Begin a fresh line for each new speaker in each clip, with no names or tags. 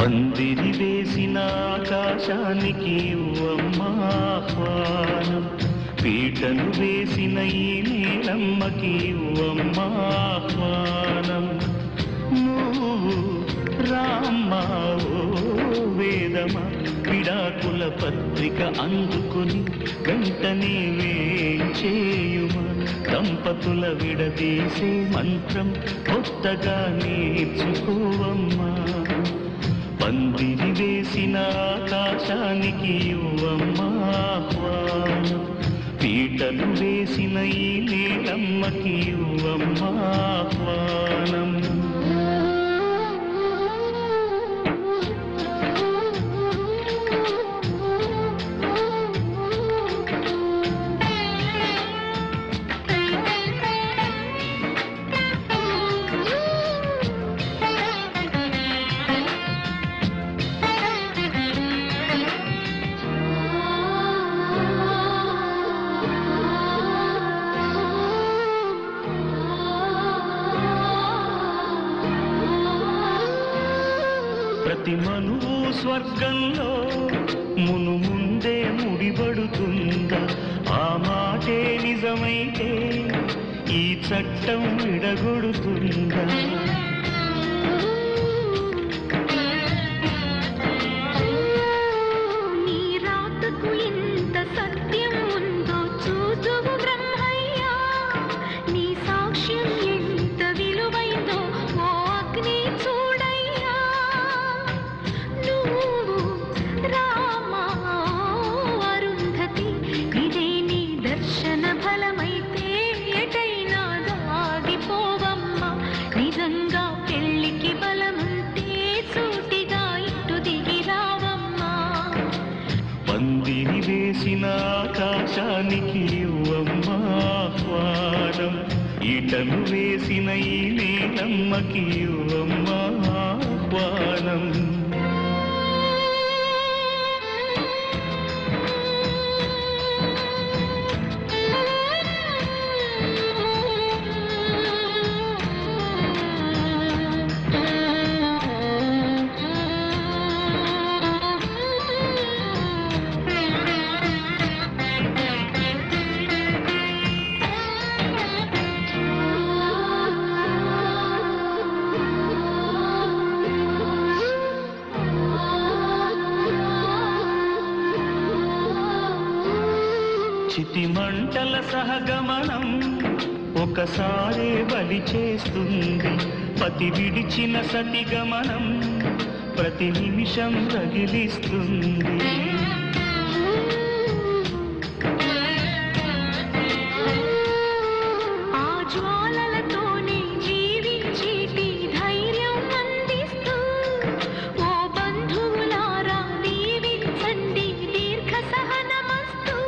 పందిరి వేసిన ఆకాశానికి ఇవ్వమ్మా ఆహ్వానం పీటలు వేసిన ఈ నీలమ్మకి ఇవ్వమ్మా ఆహ్వానం నువ్వు రామ్మా ఓ వేదమా విడాకుల పత్రిక అందుకుని వెంటనే వేయించేయుమా దంపతుల విడదీసే మంత్రం కొత్తగా నేర్చుకోవమ్మా పందిరి వేసిన ఆకాశానికి ఇవ్వమ్మా ఆహ్వానం పీటలు వేసిన ఈ నీలమ్మకి ఇవ్వమ్మా ఆహ్వానం ప్రతి మనువు స్వర్గంలో మును ముందే ముడిపడుతుందా ఆ మాటే నిజమైతే ఈ చట్టం విడగొడుతుందా
నీ రాతకు ఇంత సత్యం ఉందో చూదువు బ్రహ్మయ్యా నీ సాక్ష్యం ఎంత విలువైందో ఓ అగ్ని చూడయ్యా నువ్వు రామా అరుంధతి ఇదే నీ దర్శన ఫలమైతే ఎటైనా దాగిపోవమ్మా నిజంగా పెళ్ళికి బలముంటే సూటిగా ఇటు దిగి రావమ్మా
పందిరి వేసిన ఆకాశానికి ఇవ్వమ్మా ఆహ్వానం ఈటలు వేసిన ఈ నీలమ్మకి ఇవ్వమ్మా ఆహ్వానం చితి మంటల సహగమనం ఒకసారే బలి చేస్తుంది పతి విడిచిన సతి గమనం ప్రతి నిమిషం రగిలిస్తుంది
ఆ జ్వాలలతోనే జీవించేటి ధైర్యం అందిస్తూ ఓ బంధువులారా దీవించండి దీర్ఘ సహనమస్తు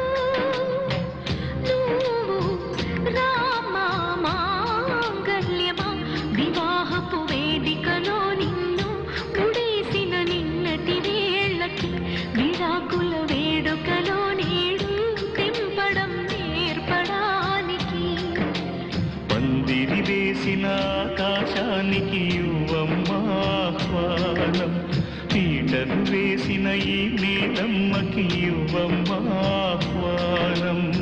నువ్వు రామా మాంగల్యమా వివాహపు వేదికలో నిన్ను ముడేసిన నిన్నటి వేళ్ళకి విడాకుల వేడుకలో నేడు తెంపడం నేర్పడానికి
పందిరి వేసిన ఆకాశానికి ఇవ్వమ్మా ఆహ్వానం పీటలు వేసిన ఈ నీలమ్మకి ఇవ్వమ్మా ఆహ్వానం